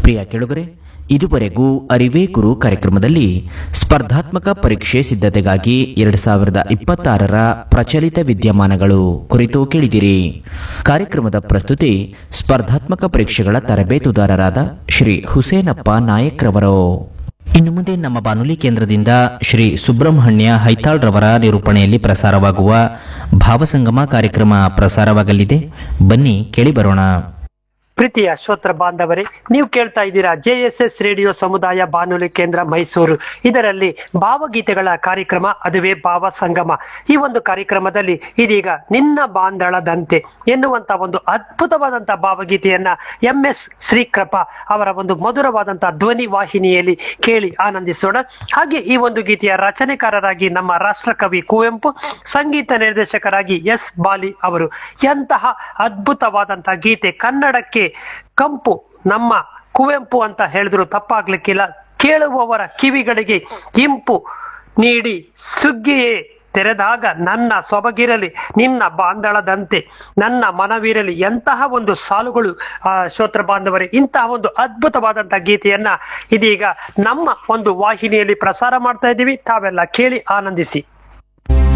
ಪ್ರಿಯ ಕೆಳುಗರೆ ಇದುವರೆಗೂ ಅರಿವೇ ಗುರು ಕಾರ್ಯಕ್ರಮದಲ್ಲಿ ಸ್ಪರ್ಧಾತ್ಮಕ ಪರೀಕ್ಷೆ ಸಿದ್ಧತೆಗಾಗಿ ಎರಡು ಸಾವಿರದ ಇಪ್ಪತ್ತಾರರ ಪ್ರಚಲಿತ ವಿದ್ಯಮಾನಗಳು ಕುರಿತು ಕೇಳಿದಿರಿ ಕಾರ್ಯಕ್ರಮದ ಪ್ರಸ್ತುತಿ ಸ್ಪರ್ಧಾತ್ಮಕ ಪರೀಕ್ಷೆಗಳ ತರಬೇತುದಾರರಾದ ಶ್ರೀ ಹುಸೇನಪ್ಪ ನಾಯಕ್ರವರು ಇನ್ನು ಮುಂದೆ ನಮ್ಮ ಬಾನುಲಿ ಕೇಂದ್ರದಿಂದ ಶ್ರೀ ಸುಬ್ರಹ್ಮಣ್ಯ ಹೈತಾಳ್ ರವರ ನಿರೂಪಣೆಯಲ್ಲಿ ಪ್ರಸಾರವಾಗುವ ಭಾವಸಂಗಮ ಕಾರ್ಯಕ್ರಮ ಪ್ರಸಾರವಾಗಲಿದೆ ಬನ್ನಿ ಕೇಳಿ ಬರೋಣ ಪ್ರೀತಿಯ ಶ್ರೋತ್ರ ಬಾಂಧವರೇ ನೀವು ಕೇಳ್ತಾ ಇದ್ದೀರಾ ಜೆ ಎಸ್ ಎಸ್ ರೇಡಿಯೋ ಸಮುದಾಯ ಬಾನುಲಿ ಕೇಂದ್ರ ಮೈಸೂರು ಇದರಲ್ಲಿ ಭಾವಗೀತೆಗಳ ಕಾರ್ಯಕ್ರಮ ಅದುವೇ ಭಾವ ಸಂಗಮ ಈ ಒಂದು ಕಾರ್ಯಕ್ರಮದಲ್ಲಿ ಇದೀಗ ನಿನ್ನ ಬಾಂಧಳದಂತೆ ಎನ್ನುವಂತ ಒಂದು ಅದ್ಭುತವಾದಂತ ಭಾವಗೀತೆಯನ್ನ ಎಂ ಎಸ್ ಶ್ರೀಕೃಪಾ ಅವರ ಒಂದು ಮಧುರವಾದಂತಹ ಧ್ವನಿ ವಾಹಿನಿಯಲ್ಲಿ ಕೇಳಿ ಆನಂದಿಸೋಣ ಹಾಗೆ ಈ ಒಂದು ಗೀತೆಯ ರಚನೆಕಾರರಾಗಿ ನಮ್ಮ ರಾಷ್ಟ್ರಕವಿ ಕುವೆಂಪು ಸಂಗೀತ ನಿರ್ದೇಶಕರಾಗಿ ಎಸ್ ಬಾಲಿ ಅವರು ಎಂತಹ ಅದ್ಭುತವಾದಂತಹ ಗೀತೆ ಕನ್ನಡಕ್ಕೆ ಕಂಪು ನಮ್ಮ ಕುವೆಂಪು ಅಂತ ಹೇಳಿದ್ರು ತಪ್ಪಾಗ್ಲಿಕ್ಕಿಲ್ಲ ಕೇಳುವವರ ಕಿವಿಗಳಿಗೆ ಇಂಪು ನೀಡಿ ಸುಗ್ಗಿಯೇ ತೆರೆದಾಗ ನನ್ನ ಸೊಬಗಿರಲಿ ನಿನ್ನ ಬಾಂಧಳದಂತೆ ನನ್ನ ಮನವಿರಲಿ ಎಂತಹ ಒಂದು ಸಾಲುಗಳು ಆ ಶ್ರೋತ್ರ ಬಾಂಧವರೇ ಇಂತಹ ಒಂದು ಅದ್ಭುತವಾದಂತಹ ಗೀತೆಯನ್ನ ಇದೀಗ ನಮ್ಮ ಒಂದು ವಾಹಿನಿಯಲ್ಲಿ ಪ್ರಸಾರ ಮಾಡ್ತಾ ಇದ್ದೀವಿ ತಾವೆಲ್ಲ ಕೇಳಿ ಆನಂದಿಸಿ